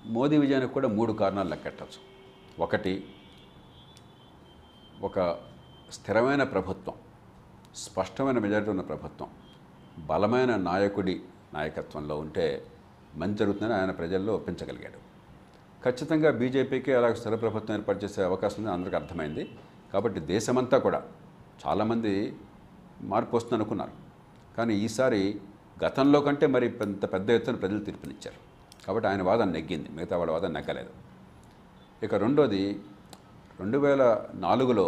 మోదీ విజయానికి కూడా మూడు కారణాలు లెక్కెట్టచ్చు ఒకటి ఒక స్థిరమైన ప్రభుత్వం స్పష్టమైన మెజారిటీ ఉన్న ప్రభుత్వం బలమైన నాయకుడి నాయకత్వంలో ఉంటే మంచి జరుగుతుందని ఆయన ప్రజల్లో ఒప్పించగలిగాడు ఖచ్చితంగా బీజేపీకి అలా స్థిర ప్రభుత్వం ఏర్పాటు చేసే అవకాశం ఉంది అందరికీ అర్థమైంది కాబట్టి దేశమంతా కూడా చాలామంది మార్పు వస్తుంది అనుకున్నారు కానీ ఈసారి గతంలో కంటే మరి పెద్ద పెద్ద ఎత్తున ప్రజలు తీర్పునిచ్చారు కాబట్టి ఆయన వాదన నెగ్గింది మిగతా వాళ్ళ వాదన నెగ్గలేదు ఇక రెండోది రెండు వేల నాలుగులో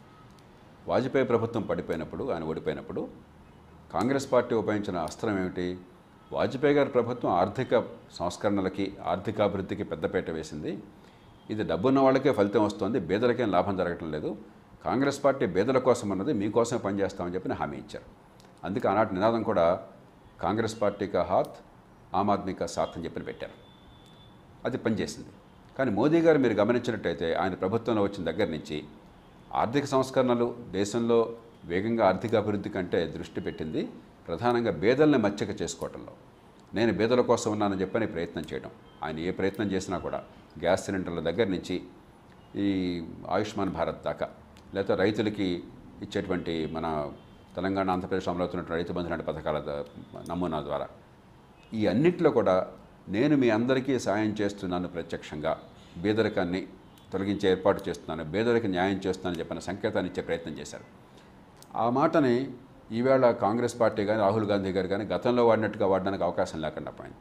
వాజ్పేయి ప్రభుత్వం పడిపోయినప్పుడు ఆయన ఓడిపోయినప్పుడు కాంగ్రెస్ పార్టీ ఉపయోగించిన అస్త్రం ఏమిటి వాజ్పేయి గారి ప్రభుత్వం ఆర్థిక సంస్కరణలకి ఆర్థికాభివృద్ధికి పెద్దపీట వేసింది ఇది డబ్బున్న వాళ్ళకే ఫలితం వస్తుంది బేదలకేం లాభం జరగటం లేదు కాంగ్రెస్ పార్టీ బేదల కోసం అన్నది మీకోసమే పనిచేస్తామని చెప్పి హామీ ఇచ్చారు అందుకే ఆనాటి నినాదం కూడా కాంగ్రెస్ పార్టీ కా హాత్ ఆమ్ ఆద్మీ కా సాత్ అని చెప్పి పెట్టారు అది పనిచేసింది కానీ మోదీ గారు మీరు గమనించినట్టయితే ఆయన ప్రభుత్వంలో వచ్చిన దగ్గర నుంచి ఆర్థిక సంస్కరణలు దేశంలో వేగంగా ఆర్థిక అభివృద్ధి కంటే దృష్టి పెట్టింది ప్రధానంగా బేదల్ని మచ్చక చేసుకోవటంలో నేను బేదల కోసం ఉన్నానని చెప్పని ప్రయత్నం చేయడం ఆయన ఏ ప్రయత్నం చేసినా కూడా గ్యాస్ సిలిండర్ల దగ్గర నుంచి ఈ ఆయుష్మాన్ భారత్ దాకా లేకపోతే రైతులకి ఇచ్చేటువంటి మన తెలంగాణ ఆంధ్రప్రదేశ్ అమలు అవుతున్నటువంటి రైతు బంధు లాంటి పథకాల ద- నమూనా ద్వారా ఈ అన్నిట్లో కూడా నేను మీ అందరికీ సాయం చేస్తున్నాను ప్రత్యక్షంగా బేదరికాన్ని తొలగించే ఏర్పాటు చేస్తున్నాను బేదరికి న్యాయం చేస్తున్నానని చెప్పిన సంకేతాన్ని ఇచ్చే ప్రయత్నం చేశారు ఆ మాటని ఈవేళ కాంగ్రెస్ పార్టీ కానీ రాహుల్ గాంధీ గారు కానీ గతంలో వాడినట్టుగా వాడడానికి అవకాశం లేకుండా పోయింది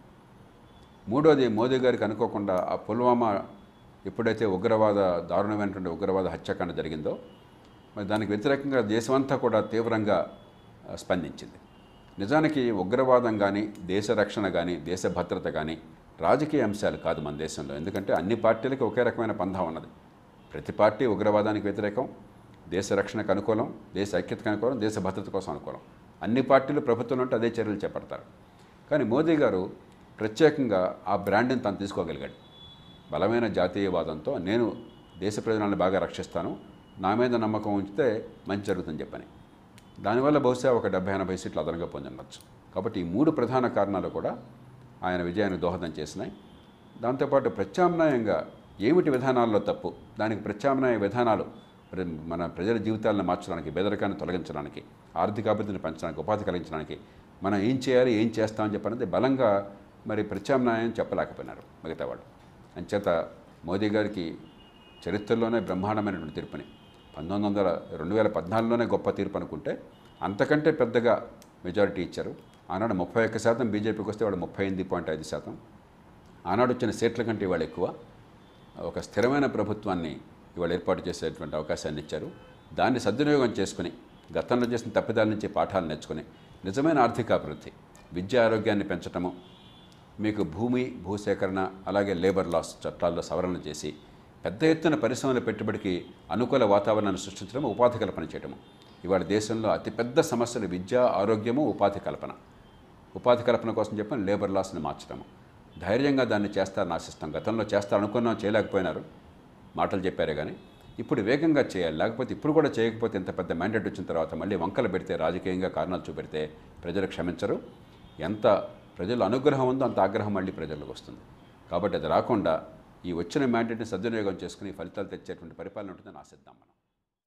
మూడోది మోదీ గారికి అనుకోకుండా ఆ పుల్వామా ఎప్పుడైతే ఉగ్రవాద దారుణమైనటువంటి ఉగ్రవాద హత్యాకాండ జరిగిందో మరి దానికి వ్యతిరేకంగా దేశమంతా కూడా తీవ్రంగా ఆ, స్పందించింది నిజానికి ఉగ్రవాదం కానీ దేశ రక్షణ కానీ దేశ భద్రత కానీ రాజకీయ అంశాలు కాదు మన దేశంలో ఎందుకంటే అన్ని పార్టీలకి ఒకే రకమైన పంధం ఉన్నది ప్రతి పార్టీ ఉగ్రవాదానికి వ్యతిరేకం దేశ రక్షణకు అనుకూలం దేశ ఐక్యతకు అనుకూలం దేశ భద్రత కోసం అనుకూలం అన్ని పార్టీలు ప్రభుత్వంలో ఉంటే అదే చర్యలు చేపడతారు కానీ మోదీ గారు ప్రత్యేకంగా ఆ బ్రాండ్ని తను తీసుకోగలిగాడు బలమైన జాతీయవాదంతో నేను దేశ ప్రజలను బాగా రక్షిస్తాను నా మీద నమ్మకం ఉంచితే మంచి జరుగుతుందని చెప్పని దానివల్ల బహుశా ఒక డెబ్బై ఎనభై సీట్లు అదనంగా పొంది ఉండొచ్చు కాబట్టి ఈ మూడు ప్రధాన కారణాలు కూడా ఆయన విజయానికి దోహదం చేసినాయి దాంతోపాటు ప్రత్యామ్నాయంగా ఏమిటి విధానాల్లో తప్పు దానికి ప్రత్యామ్నాయ విధానాలు ప్ర- మన ప్రజల జీవితాలను మార్చడానికి బెదరకాన్ని తొలగించడానికి ఆర్థికాభివృద్ధిని పెంచడానికి ఉపాధి కలిగించడానికి మనం ఏం చేయాలి ఏం చేస్తామని చెప్పనేది బలంగా మరి ప్రత్యామ్నాయం చెప్పలేకపోయినారు మిగతా వాళ్ళు అంచేత మోదీ గారికి చరిత్రలోనే బ్రహ్మాండమైనటువంటి తీర్పుని పంతొమ్మిది వందల రెండు వేల పద్నాలుగులోనే గొప్ప తీర్పు అనుకుంటే అంతకంటే పెద్దగా మెజారిటీ ఇచ్చారు ఆనాడు ముప్పై ఒక్క శాతం బీజేపీకి వస్తే వాడు ముప్పై ఎనిమిది పాయింట్ ఐదు శాతం ఆనాడు వచ్చిన సీట్ల కంటే ఇవాళ ఎక్కువ ఒక స్థిరమైన ప్రభుత్వాన్ని ఇవాళ ఏర్పాటు చేసేటువంటి అవకాశాన్ని ఇచ్చారు దాన్ని సద్వినియోగం చేసుకుని గతంలో చేసిన తప్పిదాల నుంచి పాఠాలు నేర్చుకుని నిజమైన ఆర్థికాభివృద్ధి విద్యా ఆరోగ్యాన్ని పెంచటము మీకు భూమి భూసేకరణ అలాగే లేబర్ లాస్ చట్టాల్లో సవరణ చేసి పెద్ద ఎత్తున పరిశ్రమల పెట్టుబడికి అనుకూల వాతావరణాన్ని సృష్టించడం ఉపాధి కల్పన చేయడము ఇవాళ దేశంలో అతిపెద్ద సమస్యలు విద్య ఆరోగ్యము ఉపాధి కల్పన ఉపాధి కల్పన కోసం చెప్పని లేబర్ లాస్ని మార్చడము ధైర్యంగా దాన్ని చేస్తారని ఆశిస్తాం గతంలో చేస్తారనుకున్నాం చేయలేకపోయినారు మాటలు చెప్పారే కానీ ఇప్పుడు వేగంగా చేయాలి లేకపోతే ఇప్పుడు కూడా చేయకపోతే ఇంత పెద్ద మ్యాండేట్ వచ్చిన తర్వాత మళ్ళీ వంకలు పెడితే రాజకీయంగా కారణాలు చూపెడితే ప్రజలు క్షమించరు ఎంత ప్రజల అనుగ్రహం ఉందో అంత ఆగ్రహం మళ్ళీ ప్రజలకు వస్తుంది కాబట్టి అది రాకుండా ఈ వచ్చిన మ్యాండేట్ని సద్వినియోగం చేసుకుని ఫలితాలు తెచ్చేటువంటి పరిపాలన ఉంటుందని ఆశిద్దాం మనం